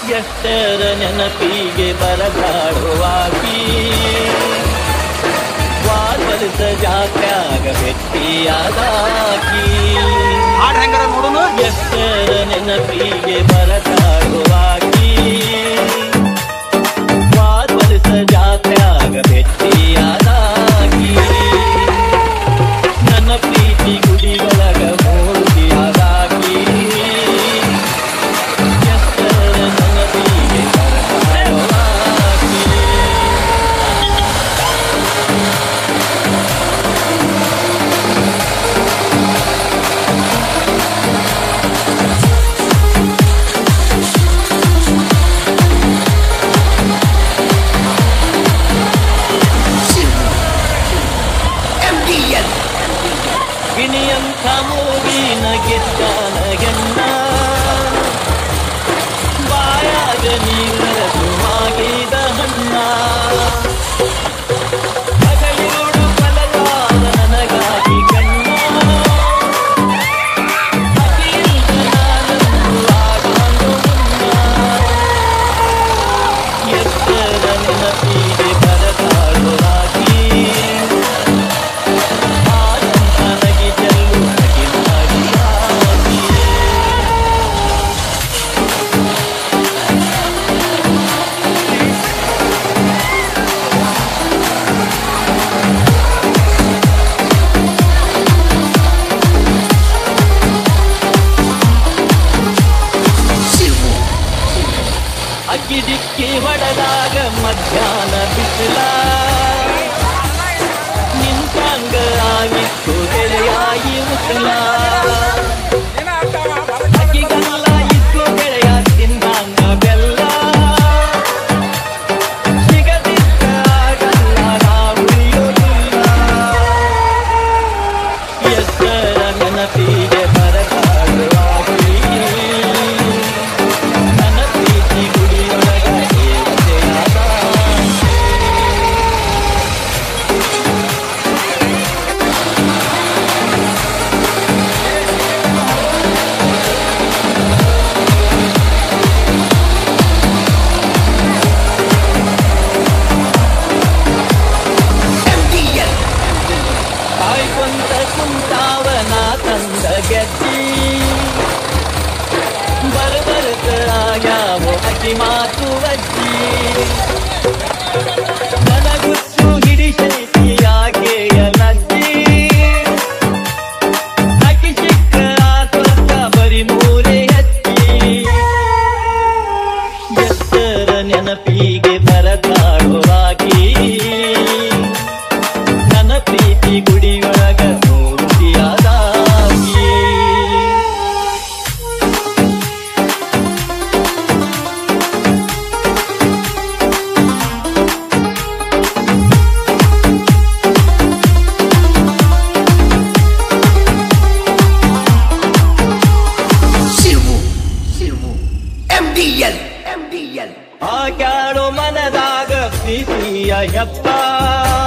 ಎಷ್ಟರ ನೆನಪಿಗೆ ಬರದಾಡುವಾಗಿ ವಾದರಿಸ ಜಾತ್ಯಾಗ ಭೆಟ್ಟಿಯಾದಾಕಿ ಹಾಡ್ ಹೆಂಗಾರ ನೋಡುನು ಎಷ್ಟರ ನೆನಪಿಗೆ ಬರದಾಡುವಾಗಿ ವಾದರಿಸ ಜಾತ್ಯಾಗ ಭೆಟ್ಟಿಯಾದಾಗಿ ನನ್ನ ಪ್ರೀತಿ ಗುಡಿಯೊಳಗ ಮೂರ್ತಿಯಾದಾಗಿ ಎಷ್ಟರ ನೆನಪಿಗೆ ಬರದಾಡುವಾಗಿ ಗಿಣಿಯಂಥ ಮೂಗಿನ ಗೆದ್ದಾನ ಗೆನ್ನ ಬಾಯಾಗ ನೀರಸು ಆಗಿದ ಹಣ್ಣ ಹಗಲಿರುಳು ಫಲವಾದ ನನಗಾಗಿ ಕಣ್ಣ ಅತಿಯಿಂದ ನಾನಂದು ಆಗಾಂದು ಮುನ್ನ ಎತ್ತರ ನೆನಪಿಗೆ ಬರದಾಡುವಾಗಿ ಆನಂದನಗಿ ಚೆಲ್ಲು ನಗಿನಾಗಿಯಾಗಿ ಅಕ್ಕಿ ದಿಕ್ಕಿ ಹೊಡೆದಾಗ ಮಧ್ಯಾಹ್ನ ಬಿಸಿಲ ನಿಂತಾಂಗ ಆಗಿತ್ತು ಗೆಳೆಯಾಗಿ ಮುಸಲ ಅಕ್ಕಿಗಲ್ಲ ಇತ್ತು ಗೆಳೆಯ ತಿಂದಾಂಗ ಬೆಲ್ಲ ಸಿಗದಿದ್ದ ಆಗಲ್ಲ ನಾವು ಉಳಿಯೋದಿಲ್ಲ ಎಷ್ಟರ ನೆನಪಿಗೆ ಬರಕಾಡುವಾಗಿ ನನ್ನ ಪ್ರೀತಿ ಗುಡಿಯೊಳಗ ದೇವತೆಯಾದ ಕಾಯ್ಕೊಂತ ಕುಂತಾವನ ತಂದ ಗೆದ್ದಿ ಬರಬರತ ಆಗ್ಯಾವ ಅಕ್ಕಿ ಮಾತು ಅಜ್ಜಿ ನನಗುಚ್ಚು ಹಿಡಿಸೈತಿ ಆಕೆಯ ನಜ್ಜಿ ಅಕ್ಕಿ ಸಿಕ್ಕ ಸ್ವರ್ಗ ಬರಿ ಮೂರೇ ಹಚ್ಚಿ ಎಷ್ಟರ ನೆನಪಿಗೆ ಬರತಾಡುವಾಗಿ ನನ್ನ ಪ್ರೀತಿ ಗುಡಿಯೊಳಗ ಮೂರ್ತಿಯಾದಾಗಿ Silvo, Silvo, MDL, MDL. ಆಗ್ಯಾಳು ಮನದಾಗ ಪ್ರೀತಿಯ ಯಪ್ಪ